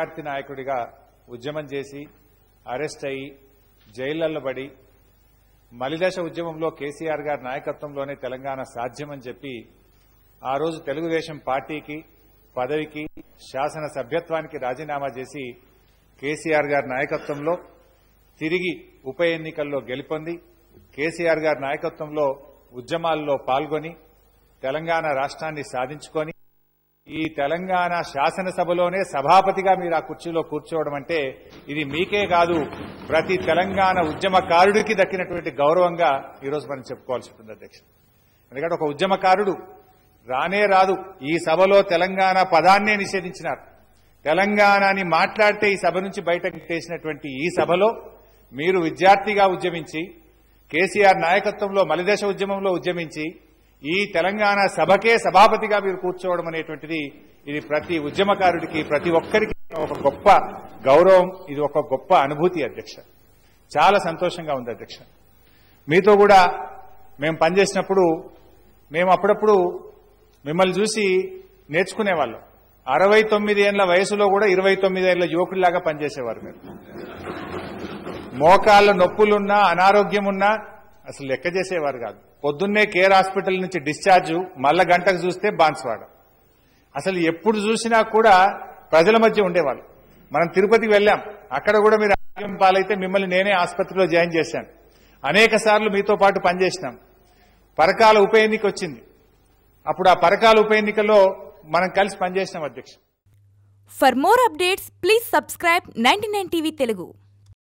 విద్యార్థి నాయకుడిగా ఉద్యమం చేసి అరెస్ట్ అయ్యి జైళ్లలో పడి మలిదశ ఉద్యమంలో కేసీఆర్ గారి నాయకత్వంలోనే తెలంగాణ సాధ్యమని చెప్పి ఆ రోజు తెలుగుదేశం పార్టీకి పదవికి శాసన సభ్యత్వానికి రాజీనామా చేసి కేసీఆర్ గారి నాయకత్వంలో తిరిగి ఉప ఎన్నికల్లో గెలుపొంది కేసీఆర్ గారి నాయకత్వంలో ఉద్యమాల్లో పాల్గొని తెలంగాణ రాష్ట్రాన్ని సాధించుకొని ఈ తెలంగాణ శాసనసభలోనే సభాపతిగా మీరు ఆ కుర్చీలో కూర్చోవడం అంటే ఇది మీకే కాదు ప్రతి తెలంగాణ ఉద్యమకారుడికి దక్కినటువంటి గౌరవంగా ఈరోజు మనం చెప్పుకోవాల్సి ఉంటుంది అధ్యక్ష ఎందుకంటే ఒక ఉద్యమకారుడు రానే రాదు ఈ సభలో తెలంగాణ పదాన్నే నిషేధించినారు తెలంగాణని మాట్లాడితే ఈ సభ నుంచి బయటకు తీసినటువంటి ఈ సభలో మీరు విద్యార్థిగా ఉద్యమించి కేసీఆర్ నాయకత్వంలో మలిదశ ఉద్యమంలో ఉద్యమించి ఈ తెలంగాణ సభకే సభాపతిగా మీరు కూర్చోవడం అనేటువంటిది ఇది ప్రతి ఉద్యమకారుడికి ప్రతి ఒక్కరికి ఒక గొప్ప గౌరవం ఇది ఒక గొప్ప అనుభూతి అధ్యక్ష చాలా సంతోషంగా ఉంది అధ్యక్ష మీతో కూడా మేము పనిచేసినప్పుడు మేము అప్పుడప్పుడు మిమ్మల్ని చూసి నేర్చుకునేవాళ్ళం అరవై తొమ్మిది ఏళ్ల వయసులో కూడా ఇరవై తొమ్మిది ఏళ్ల యువకుడిలాగా పనిచేసేవారు మీరు మోకాళ్ళ నొప్పులున్నా అనారోగ్యం ఉన్నా అసలు లెక్క చేసేవారు కాదు పొద్దున్నే కేర్ హాస్పిటల్ నుంచి డిశ్చార్జ్ మళ్ళా గంటకు చూస్తే బాన్స్వాడ అసలు ఎప్పుడు చూసినా కూడా ప్రజల మధ్య ఉండేవాళ్ళు మనం తిరుపతికి వెళ్ళాం అక్కడ కూడా మీరు ఆరోగ్యం పాలైతే మిమ్మల్ని నేనే ఆసుపత్రిలో జాయిన్ చేశాను అనేక సార్లు మీతో పాటు పనిచేసినాం పరకాల ఉప ఎన్నిక వచ్చింది అప్పుడు ఆ పరకాల ఉప ఎన్నికలో మనం కలిసి పనిచేసినాం అధ్యక్ష For more updates, please subscribe 99 TV Telugu.